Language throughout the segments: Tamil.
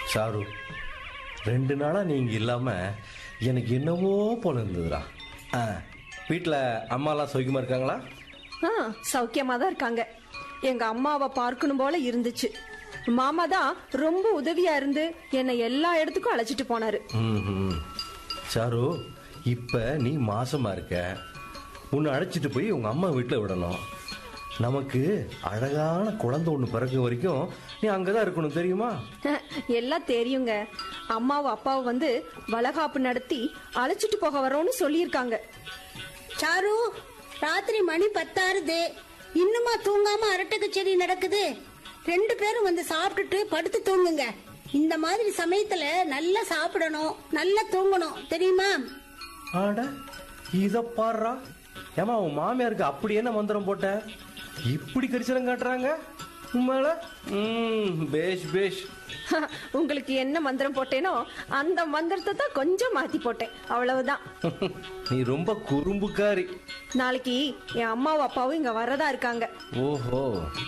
சாரு ரெண்டு நாளா நீங்க இல்லாம எனக்கு என்னவோ போல இருந்ததுடா ஆ வீட்டில் அம்மாலாம் சௌக்கியமா இருக்காங்களா ஆ சௌக்கியமா தான் இருக்காங்க எங்க அம்மாவை பார்க்கணும் போல இருந்துச்சு மாமா தான் ரொம்ப உதவியா இருந்து என்னை எல்லா இடத்துக்கும் அழைச்சிட்டு போனாரு ம்ஹும். சாரு இப்ப நீ மாசமா இருக்க உன்னை அழைச்சிட்டு போய் உங்க அம்மா வீட்டில் விடணும் நமக்கு அழகான குழந்தை ஒன்று பிறக்க வரைக்கும் நீ அங்கதான் இருக்கணும் தெரியுமா எல்லாம் தெரியுங்க அம்மாவும் அப்பாவும் வந்து வளகாப்பு நடத்தி அழைச்சிட்டு போக வரோன்னு சொல்லியிருக்காங்க சாரு ராத்திரி மணி பத்தாறுது இன்னுமா தூங்காம அரட்டை கச்சேரி நடக்குது ரெண்டு பேரும் வந்து சாப்பிட்டுட்டு படுத்து தூங்குங்க இந்த மாதிரி சமயத்துல நல்லா சாப்பிடணும் நல்லா தூங்கணும் தெரியுமா ஆட இத பாடுறா ஏமா உன் மாமியாருக்கு அப்படி என்ன மந்திரம் போட்ட இப்படி கரிசனம் காட்டுறாங்க உண்மையில ம் பேஷ் பேஷ் உங்களுக்கு என்ன மந்திரம் போட்டேனோ அந்த மந்திரத்தை தான் கொஞ்சம் மாத்தி போட்டேன் அவ்வளவுதான் நீ ரொம்ப குறும்புக்காரி நாளைக்கு என் அம்மாவும் அப்பாவும் இங்க வரதா இருக்காங்க ஓஹோ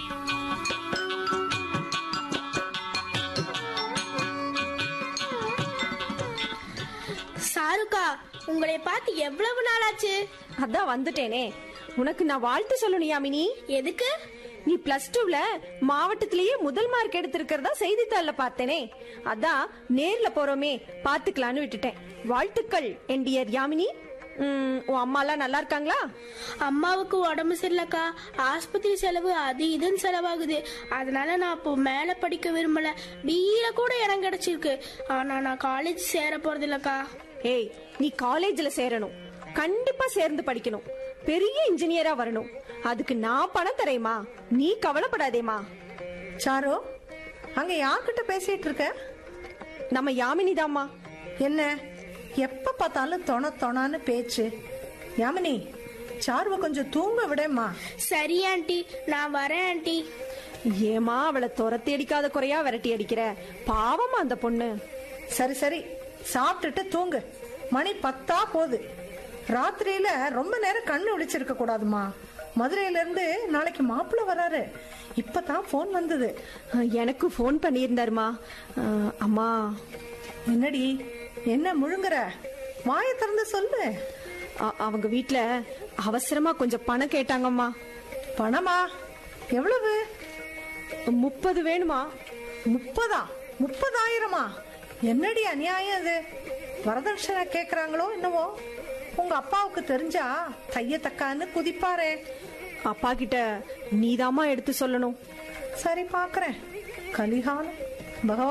சாருக்கா உங்களை பார்த்து எவ்வளவு நாளாச்சு அதான் வந்துட்டேனே உனக்கு நான் வாழ்த்து சொல்லணும் யாமினி எதுக்கு நீ பிளஸ் டூல மாவட்டத்திலேயே முதல் மார்க் எடுத்திருக்கிறதா செய்தித்தாள்ல பார்த்தேனே அதான் நேர்ல போறோமே பாத்துக்கலான்னு விட்டுட்டேன் வாழ்த்துக்கள் என் டியர் யாமினி ம், உன் அம்மா எல்லாம் நல்லா இருக்காங்களா அம்மாவுக்கு உடம்பு சரியில்லக்கா ஆஸ்பத்திரி செலவு அது இதுன்னு செலவாகுது அதனால நான் இப்போ மேல படிக்க விரும்பல பிஇல கூட இடம் கிடைச்சிருக்கு ஆனா நான் காலேஜ் சேர போறது இல்லக்கா ஏய் நீ காலேஜ்ல சேரணும் கண்டிப்பா சேர்ந்து படிக்கணும் பெரிய இன்ஜினியரா வரணும் அதுக்கு நான் பணம் தரேமா நீ கவலைப்படாதேமா சாரு அங்க யார்கிட்ட பேசிட்டு இருக்க நம்ம யாமினி தாம்மா என்ன எப்ப பார்த்தாலும் தொண தொணான்னு பேச்சு யாமினி சாருவை கொஞ்சம் தூங்க விடேம்மா சரி ஆண்டி நான் வரேன் ஆண்டி ஏமா அவளை துரத்தி அடிக்காத குறையா விரட்டி அடிக்கிற பாவமா அந்த பொண்ணு சரி சரி சாப்பிட்டுட்டு தூங்கு மணி பத்தா போகுது ராத்திரியில ரொம்ப நேரம் கண்ணு விழிச்சிருக்க கூடாதுமா மதுரையில இருந்து நாளைக்கு மாப்பிள்ள வராரு இப்பதான் போன் வந்தது எனக்கு ஃபோன் பண்ணியிருந்தாருமா அஹ், அம்மா என்னடி என்ன முழுங்குற வாயை திறந்து சொல்லு அ- அவங்க வீட்ல அவசரமா கொஞ்சம் பணம் கேட்டாங்கம்மா பணமா எவ்வளவு முப்பது வேணுமா முப்பதா முப்பதாயிரமா என்னடி அநியாயம் அது வரதட்சணை கேக்குறாங்களோ என்னவோ உங்க அப்பாவுக்கு தெரிஞ்சா தைய தக்கான்னு குதிப்பாரே அப்பா கிட்ட நீதாம்மா எடுத்து சொல்லணும் சரி பாக்குறேன் கலிகாலம் பகவான்